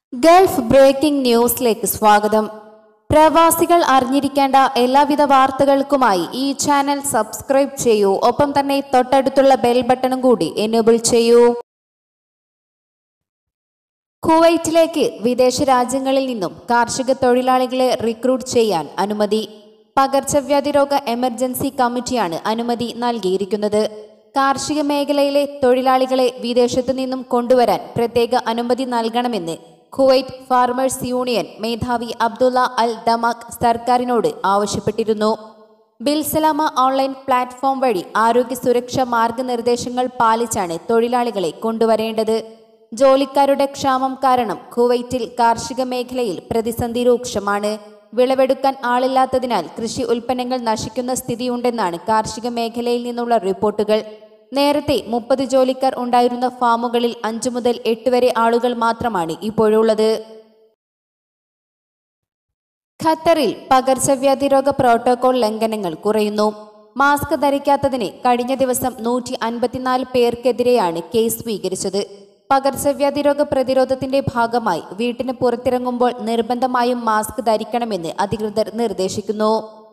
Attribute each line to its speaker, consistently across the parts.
Speaker 1: Gulf breaking ന്യൂസിലേക്ക് സ്വാഗതം പ്രവാസികൾ അറിഞ്ഞിരിക്കേണ്ട എല്ലാവിധ വാർത്തകൾക്കുമായി ഈ ചാനൽ സബ്സ്ക്രൈബ് ചെയ്യൂ ഒപ്പം തന്നെ തൊട്ടടുത്തുള്ള ബെൽ ബട്ടണും കൂടി എനേബിൾ ചെയ്യൂ കുവൈറ്റിലേക്ക് വിദേശ രാജ്യങ്ങളിൽ നിന്നും കാർഷിക തൊഴിലാളികളെ റിക്രൂട്ട് ചെയ്യാൻ അനുമതി പകർച്ചവ്യാധി രോഗ എമർജൻസി കമ്മിറ്റിയാണ് അനുമതി നൽകിയിരിക്കുന്നത് കാർഷിക മേഖലയിലെ തൊഴിലാളികളെ വിദേശത്തു നിന്നും കൊണ്ടുവരാൻ പ്രത്യേക അനുമതി നൽകണമെന്ന് കുവൈറ്റ് ഫാർമേഴ്സ് യൂണിയൻ മേധാവി അബ്ദുള്ള അൽ ദമാക് സർക്കാരിനോട് ആവശ്യപ്പെട്ടിരുന്നു ബിൽസലാമ ഓൺലൈൻ പ്ലാറ്റ്ഫോം വഴി ആരോഗ്യ സുരക്ഷാ മാർഗനിർദ്ദേശങ്ങൾ പാലിച്ചാണ് തൊഴിലാളികളെ കൊണ്ടുവരേണ്ടത് ജോലിക്കാരുടെ ക്ഷാമം കാരണം കുവൈറ്റിൽ കാർഷിക മേഖലയിൽ പ്രതിസന്ധി രൂക്ഷമാണ് വിളവെടുക്കാൻ ആളില്ലാത്തതിനാൽ കൃഷി ഉൽപ്പന്നങ്ങൾ നശിക്കുന്ന സ്ഥിതിയുണ്ടെന്നാണ് കാർഷിക മേഖലയിൽ നിന്നുള്ള റിപ്പോർട്ടുകൾ നേരത്തെ മുപ്പത് ജോലിക്കാർ ഉണ്ടായിരുന്ന ഫാമുകളിൽ അഞ്ചു മുതൽ എട്ട് വരെ ആളുകൾ മാത്രമാണ് ഇപ്പോഴുള്ളത് ഖത്തറിൽ പകർച്ചവ്യാധി രോഗ പ്രോട്ടോകോൾ ലംഘനങ്ങൾ കുറയുന്നു മാസ്ക് ധരിക്കാത്തതിന് കഴിഞ്ഞ ദിവസം നൂറ്റി അൻപത്തിനാല് പേർക്കെതിരെയാണ് കേസ് സ്വീകരിച്ചത് പകർച്ചവ്യാധി രോഗ പ്രതിരോധത്തിന്റെ ഭാഗമായി വീട്ടിന് പുറത്തിറങ്ങുമ്പോൾ നിർബന്ധമായും മാസ്ക് ധരിക്കണമെന്ന് അധികൃതർ നിർദ്ദേശിക്കുന്നു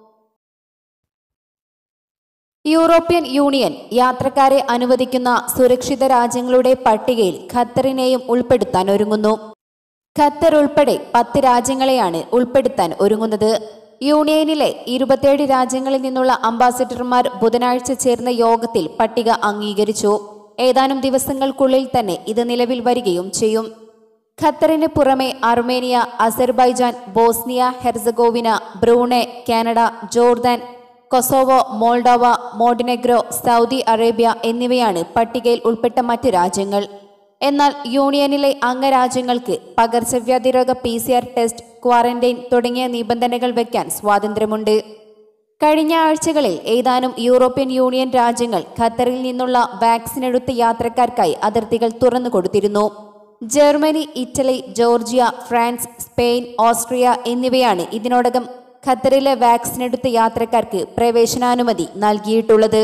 Speaker 1: യൂറോപ്യൻ യൂണിയൻ യാത്രക്കാരെ അനുവദിക്കുന്ന സുരക്ഷിത രാജ്യങ്ങളുടെ പട്ടികയിൽ ഖത്തറിനെയും ഉൾപ്പെടുത്താൻ ഒരുങ്ങുന്നു ഖത്തർ ഉൾപ്പെടെ പത്ത് രാജ്യങ്ങളെയാണ് ഉൾപ്പെടുത്താൻ ഒരുങ്ങുന്നത് യൂണിയനിലെ ഇരുപത്തിയേഴ് രാജ്യങ്ങളിൽ നിന്നുള്ള അംബാസിഡർമാർ ബുധനാഴ്ച ചേർന്ന യോഗത്തിൽ പട്ടിക അംഗീകരിച്ചു ഏതാനും ദിവസങ്ങൾക്കുള്ളിൽ തന്നെ ഇത് നിലവിൽ വരികയും ചെയ്യും ഖത്തറിന് പുറമെ Armenia Azerbaijan Bosnia Herzegovina Brunei Canada Jordan Kosovo Moldova Montenegro Saudi Arabia എന്നിവയാണ് പട്ടികയിൽ ഉൾപ്പെട്ട മറ്റ് രാജ്യങ്ങൾ എന്നാൽ യൂണിയനിലെ അംഗരാജ്യങ്ങൾക്ക് പകർച്ചവ്യാധി രോഗ P C R test quarantine തുടങ്ങിയ നിബന്ധനകൾ വയ്ക്കാൻ സ്വാതന്ത്ര്യമുണ്ട് കഴിഞ്ഞ ആഴ്ചകളിൽ ഏതാനും യൂറോപ്യൻ യൂണിയൻ രാജ്യങ്ങൾ ഖത്തറിൽ നിന്നുള്ള വാക്സിൻ എടുത്ത യാത്രക്കാർക്കായി അതിർത്തികൾ തുറന്നു കൊടുത്തിരുന്നു Germany Italy Georgia France Spain Austria എന്നിവയാണ് ഇതിനോടകം ഖത്തറിലെ വാക്സിൻ എടുത്ത യാത്രക്കാർക്ക് പ്രവേശനാനുമതി നൽകിയിട്ടുള്ളത്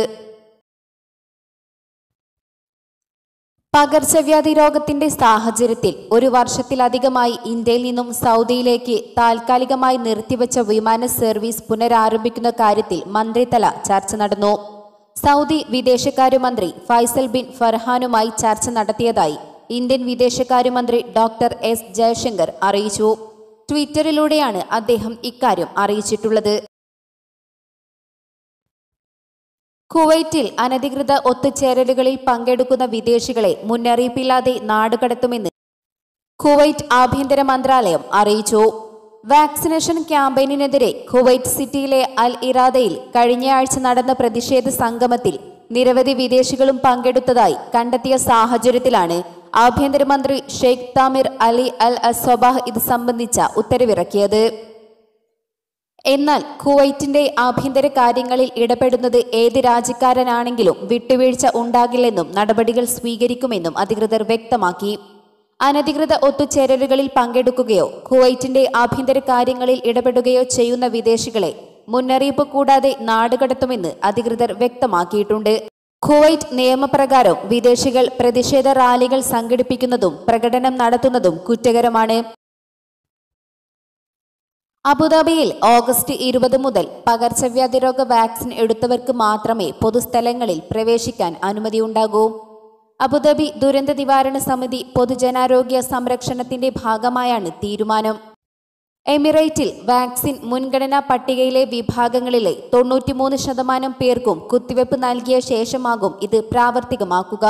Speaker 1: പകർച്ചവ്യാധി രോഗത്തിന്റെ സാഹചര്യത്തിൽ ഒരു വർഷത്തിലധികമായി ഇന്ത്യയിൽ നിന്നും സൗദിയിലേക്ക് താൽക്കാലികമായി നിർത്തിവച്ച വിമാന സർവീസ് പുനരാരംഭിക്കുന്ന കാര്യത്തിൽ മന്ത്രിതല ചർച്ച നടന്നു സൗദി വിദേശകാര്യമന്ത്രി ഫൈസൽ ബിൻ ഫർഹാനുമായി ചർച്ച നടത്തിയതായി ഇന്ത്യൻ വിദേശകാര്യമന്ത്രി ഡോക്ടർ എസ് ജയശങ്കർ അറിയിച്ചു ട്വിറ്ററിലൂടെയാണ് അദ്ദേഹം ഇക്കാര്യം അറിയിച്ചിട്ടുള്ളത് കുവൈറ്റിൽ അനധികൃത ഒത്തുചേരലുകളിൽ പങ്കെടുക്കുന്ന വിദേശികളെ മുന്നറിയിപ്പില്ലാതെ നാടുകടത്തുമെന്ന് കുവൈറ്റ് ആഭ്യന്തര മന്ത്രാലയം അറിയിച്ചു വാക്സിനേഷൻ ക്യാമ്പയിനെതിരെ കുവൈറ്റ് സിറ്റിയിലെ അൽ ഇറാദയിൽ കഴിഞ്ഞയാഴ്ച നടന്ന പ്രതിഷേധ സംഗമത്തിൽ നിരവധി വിദേശികളും പങ്കെടുത്തതായി കണ്ടെത്തിയ സാഹചര്യത്തിലാണ് ആഭ്യന്തരമന്ത്രി ഷെയ്ഖ് താമിർ അലി അൽ അസോബാഹ് ഇത് സംബന്ധിച്ച ഉത്തരവിറക്കിയത് എന്നാൽ കുവൈറ്റിന്റെ ആഭ്യന്തര കാര്യങ്ങളിൽ ഇടപെടുന്നത് ഏത് രാജ്യക്കാരനാണെങ്കിലും വിട്ടുവീഴ്ച ഉണ്ടാകില്ലെന്നും നടപടികൾ സ്വീകരിക്കുമെന്നും അധികൃതർ വ്യക്തമാക്കി അനധികൃത ഒത്തുചേരലുകളിൽ പങ്കെടുക്കുകയോ കുവൈറ്റിന്റെ ആഭ്യന്തര കാര്യങ്ങളിൽ ഇടപെടുകയോ ചെയ്യുന്ന വിദേശികളെ മുന്നറിയിപ്പ് കൂടാതെ നാടുകടത്തുമെന്ന് അധികൃതർ വ്യക്തമാക്കിയിട്ടുണ്ട് കുവൈറ്റ് നിയമപ്രകാരം വിദേശികൾ പ്രതിഷേധ റാലികൾ സംഘടിപ്പിക്കുന്നതും പ്രകടനം നടത്തുന്നതും കുറ്റകരമാണ് അബുദാബിയിൽ ഓഗസ്റ്റ് ഇരുപത് മുതൽ പകർച്ചവ്യാധി രോഗ വാക്സിൻ എടുത്തവർക്ക് മാത്രമേ പൊതുസ്ഥലങ്ങളിൽ പ്രവേശിക്കാൻ അനുമതിയുണ്ടാകൂ അബുദാബി ദുരന്ത നിവാരണ സമിതി പൊതുജനാരോഗ്യ സംരക്ഷണത്തിന്റെ ഭാഗമായാണ് തീരുമാനം എമിറേറ്റിൽ വാക്സിൻ മുൻഗണനാ പട്ടികയിലെ വിഭാഗങ്ങളിലെ തൊണ്ണൂറ്റിമൂന്ന് ശതമാനം പേർക്കും കുത്തിവെപ്പ് നൽകിയ ശേഷമാകും ഇത് പ്രാവർത്തികമാക്കുക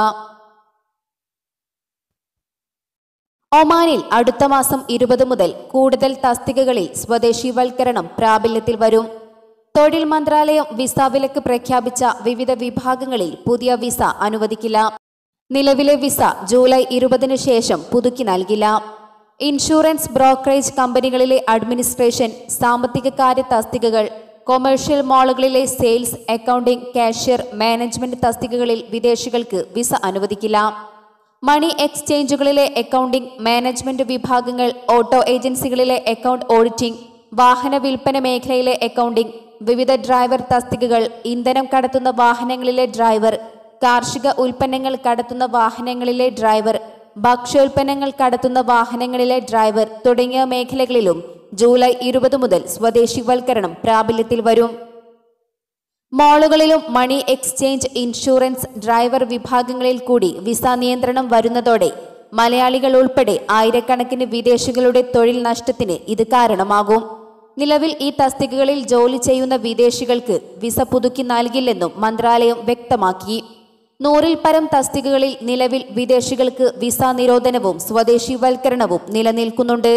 Speaker 1: ഒമാനിൽ അടുത്ത മാസം ഇരുപത് മുതൽ കൂടുതൽ തസ്തികകളിൽ സ്വദേശിവൽക്കരണം പ്രാബല്യത്തിൽ വരും തൊഴിൽ മന്ത്രാലയം വിസ വിലക്ക് പ്രഖ്യാപിച്ച വിവിധ വിഭാഗങ്ങളിൽ പുതിയ വിസ അനുവദിക്കില്ല നിലവിലെ വിസ ജൂലൈ ഇരുപതിനു ശേഷം പുതുക്കി നൽകില്ല ഇൻഷുറൻസ് ബ്രോക്കറേജ് കമ്പനികളിലെ അഡ്മിനിസ്ട്രേഷൻ സാമ്പത്തിക കാര്യ തസ്തികകൾ കൊമേഴ്ഷ്യൽ മാളുകളിലെ സെയിൽസ് അക്കൗണ്ടിംഗ് കാഷ്യർ മാനേജ്മെന്റ് തസ്തികകളിൽ വിദേശികൾക്ക് വിസ അനുവദിക്കില്ല മണി എക്സ്ചേഞ്ചുകളിലെ അക്കൗണ്ടിംഗ് മാനേജ്മെന്റ് വിഭാഗങ്ങൾ ഓട്ടോ ഏജൻസികളിലെ അക്കൗണ്ട് ഓഡിറ്റിംഗ് വാഹന വിൽപ്പന മേഖലയിലെ അക്കൗണ്ടിംഗ് വിവിധ ഡ്രൈവർ തസ്തികകൾ ഇന്ധനം കടത്തുന്ന വാഹനങ്ങളിലെ ഡ്രൈവർ കാർഷിക ഉൽപ്പന്നങ്ങൾ കടത്തുന്ന വാഹനങ്ങളിലെ ഡ്രൈവർ ഭക്ഷ്യോൽപ്പന്നങ്ങൾ കടത്തുന്ന വാഹനങ്ങളിലെ ഡ്രൈവർ തുടങ്ങിയ മേഖലകളിലും ജൂലൈ ഇരുപത് മുതൽ സ്വദേശിവൽക്കരണം പ്രാബല്യത്തിൽ വരും മോളുകളിലും മണി എക്സ്ചേഞ്ച് ഇൻഷുറൻസ് ഡ്രൈവർ വിഭാഗങ്ങളിൽ കൂടി വിസ നിയന്ത്രണം വരുന്നതോടെ മലയാളികൾ ഉൾപ്പെടെ ആയിരക്കണക്കിന് വിദേശികളുടെ തൊഴിൽ നഷ്ടത്തിന് ഇത് കാരണമാകും നിലവിൽ ഈ തസ്തികകളിൽ ജോലി ചെയ്യുന്ന വിദേശികൾക്ക് വിസ പുതുക്കി നൽകില്ലെന്നും മന്ത്രാലയം വ്യക്തമാക്കി നൂറിൽ പരം തസ്തികകളിൽ നിലവിൽ വിദേശികൾക്ക് വിസ നിരോധനവും സ്വദേശിവൽക്കരണവും നിലനിൽക്കുന്നുണ്ട്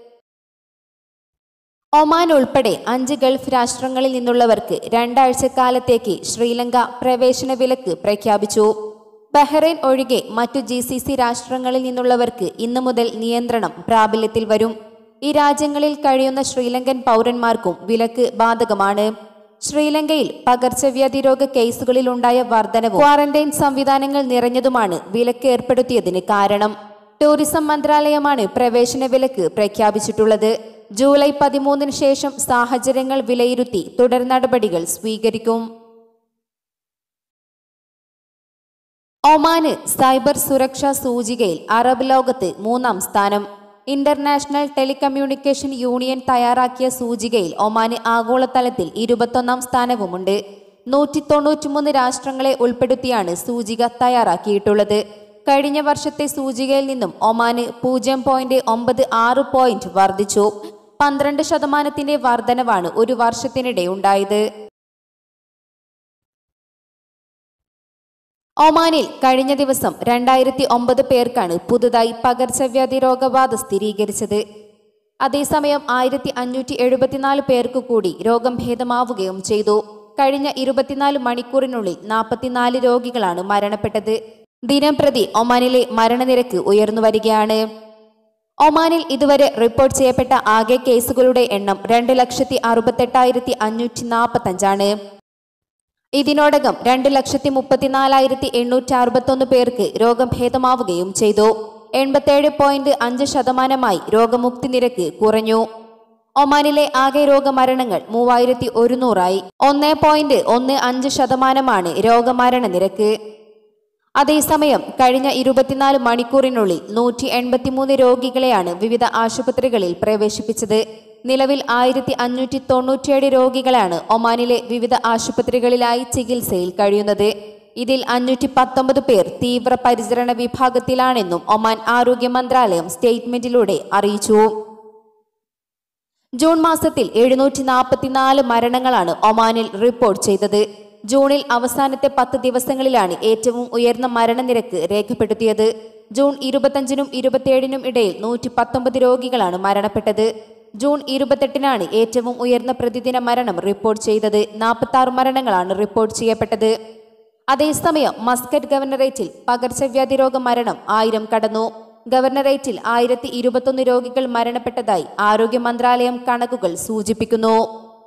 Speaker 1: ഒമാൻ ഉൾപ്പെടെ അഞ്ച് ഗൾഫ് രാഷ്ട്രങ്ങളിൽ നിന്നുള്ളവർക്ക് രണ്ടാഴ്ചക്കാലത്തേക്ക് ശ്രീലങ്ക പ്രവേശന വിലക്ക് പ്രഖ്യാപിച്ചു ബഹ്റൈൻ ഒഴികെ മറ്റു ജി സി സി രാഷ്ട്രങ്ങളിൽ നിന്നുള്ളവർക്ക് ഇന്നു മുതൽ നിയന്ത്രണം പ്രാബല്യത്തിൽ വരും ഈ രാജ്യങ്ങളിൽ കഴിയുന്ന ശ്രീലങ്കൻ പൗരന്മാർക്കും വിലക്ക് ബാധകമാണ് ശ്രീലങ്കയിൽ പകർച്ചവ്യാധി രോഗ കേസുകളിലുണ്ടായ വർധനവും ക്വാറന്റൈൻ സംവിധാനങ്ങൾ നിറഞ്ഞതുമാണ് വിലക്ക് ഏർപ്പെടുത്തിയതിന് കാരണം ടൂറിസം മന്ത്രാലയമാണ് പ്രവേശന വിലക്ക് പ്രഖ്യാപിച്ചിട്ടുള്ളത് ജൂലൈ പതിമൂന്നിന് ശേഷം സാഹചര്യങ്ങൾ വിലയിരുത്തി തുടർ നടപടികൾ സ്വീകരിക്കും ഒമാന് സൈബർ സുരക്ഷാ സൂചികയിൽ അറബ് ലോകത്ത് മൂന്നാം സ്ഥാനം ഇന്റർനാഷണൽ ടെലികമ്മ്യൂണിക്കേഷൻ യൂണിയൻ തയ്യാറാക്കിയ സൂചികയിൽ ഒമാന് ആഗോളതലത്തിൽ ഇരുപത്തൊന്നാം സ്ഥാനവുമുണ്ട് നൂറ്റി തൊണ്ണൂറ്റിമൂന്ന് രാഷ്ട്രങ്ങളെ ഉൾപ്പെടുത്തിയാണ് സൂചിക തയ്യാറാക്കിയിട്ടുള്ളത് കഴിഞ്ഞ വർഷത്തെ സൂചികയിൽ നിന്നും ഒമാന് പൂജ്യം പോയിന്റ് ഒമ്പത് ആറ് പോയിന്റ് വർദ്ധിച്ചു പന്ത്രണ്ട് ശതമാനത്തിന്റെ വർധനവാണ് ഒരു വർഷത്തിനിടെ ഉണ്ടായത് ഒമാനിൽ കഴിഞ്ഞ ദിവസം രണ്ടായിരത്തി ഒമ്പത് പേർക്കാണ് പുതുതായി പകർച്ചവ്യാധി രോഗബാധ സ്ഥിരീകരിച്ചത് അതേസമയം ആയിരത്തി അഞ്ഞൂറ്റി എഴുപത്തിനാല് പേർക്ക് കൂടി രോഗം ഭേദമാവുകയും ചെയ്തു കഴിഞ്ഞ ഇരുപത്തിനാല് മണിക്കൂറിനുള്ളിൽ നാൽപ്പത്തിനാല് രോഗികളാണ് മരണപ്പെട്ടത് ദിനം പ്രതി ഒമാനിലെ മരണനിരക്ക് ഉയർന്നു വരികയാണ് ഒമാനിൽ ഇതുവരെ റിപ്പോർട്ട് ചെയ്യപ്പെട്ട ആകെ കേസുകളുടെ എണ്ണം രണ്ട് ലക്ഷത്തി അറുപത്തെട്ടായിരത്തി അഞ്ഞൂറ്റി നാൽപ്പത്തഞ്ചാണ് ഇതിനോടകം രണ്ട് ലക്ഷത്തി മുപ്പത്തിനാലായിരത്തി എണ്ണൂറ്റി അറുപത്തൊന്ന് പേർക്ക് രോഗം ഭേദമാവുകയും ചെയ്തു എൺപത്തേഴ് പോയിന്റ് അഞ്ച് ശതമാനമായി രോഗമുക്തി നിരക്ക് കുറഞ്ഞു ഒമാനിലെ ആകെ രോഗമരണങ്ങൾ മൂവായിരത്തി ഒരുന്നൂറായി ഒന്ന് പോയിന്റ് ഒന്ന് അഞ്ച് ശതമാനമാണ് രോഗമരണ നിരക്ക് അതേസമയം കഴിഞ്ഞ ഇരുപത്തിനാല് മണിക്കൂറിനുള്ളിൽ നൂറ്റി എൺപത്തിമൂന്ന് രോഗികളെയാണ് വിവിധ ആശുപത്രികളിൽ പ്രവേശിപ്പിച്ചത് നിലവിൽ ആയിരത്തി അഞ്ഞൂറ്റി തൊണ്ണൂറ്റിയേഴ് രോഗികളാണ് ഒമാനിലെ വിവിധ ആശുപത്രികളിലായി ചികിത്സയിൽ കഴിയുന്നത് ഇതിൽ അഞ്ഞൂറ്റി പത്തൊമ്പത് പേർ തീവ്ര പരിചരണ വിഭാഗത്തിലാണെന്നും ഒമാൻ ആരോഗ്യ മന്ത്രാലയം സ്റ്റേറ്റ്മെന്റിലൂടെ അറിയിച്ചു ജൂൺ മാസത്തിൽ എഴുന്നൂറ്റി നാൽപ്പത്തിനാല് മരണങ്ങളാണ് ഒമാനിൽ റിപ്പോർട്ട് ചെയ്തത് ജൂണിൽ അവസാനത്തെ പത്ത് ദിവസങ്ങളിലാണ് ഏറ്റവും ഉയർന്ന മരണനിരക്ക് രേഖപ്പെടുത്തിയത് ജൂൺ ഇരുപത്തഞ്ചിനും ഇരുപത്തിയേഴിനും ഇടയിൽ നൂറ്റി പത്തൊമ്പത് രോഗികളാണ് മരണപ്പെട്ടത് ജൂൺ ഇരുപത്തെട്ടിനാണ് ഏറ്റവും ഉയർന്ന പ്രതിദിന മരണം റിപ്പോർട്ട് ചെയ്തത് നാൽപ്പത്തി ആറ് മരണങ്ങളാണ് റിപ്പോർട്ട് ചെയ്യപ്പെട്ടത് അതേസമയം മസ്കറ്റ് ഗവർണറേറ്റിൽ പകർച്ചവ്യാധി രോഗ മരണം ആയിരം കടന്നു ഗവർണറേറ്റിൽ ആയിരത്തി ഇരുപത്തൊന്ന് രോഗികൾ മരണപ്പെട്ടതായി ആരോഗ്യ മന്ത്രാലയം കണക്കുകൾ സൂചിപ്പിക്കുന്നു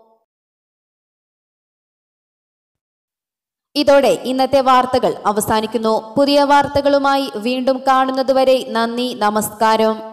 Speaker 1: ഇതോടെ ഇന്നത്തെ വാർത്തകൾ അവസാനിക്കുന്നു പുതിയ വാർത്തകളുമായി വീണ്ടും കാണുന്നതുവരെ നന്ദി നമസ്കാരം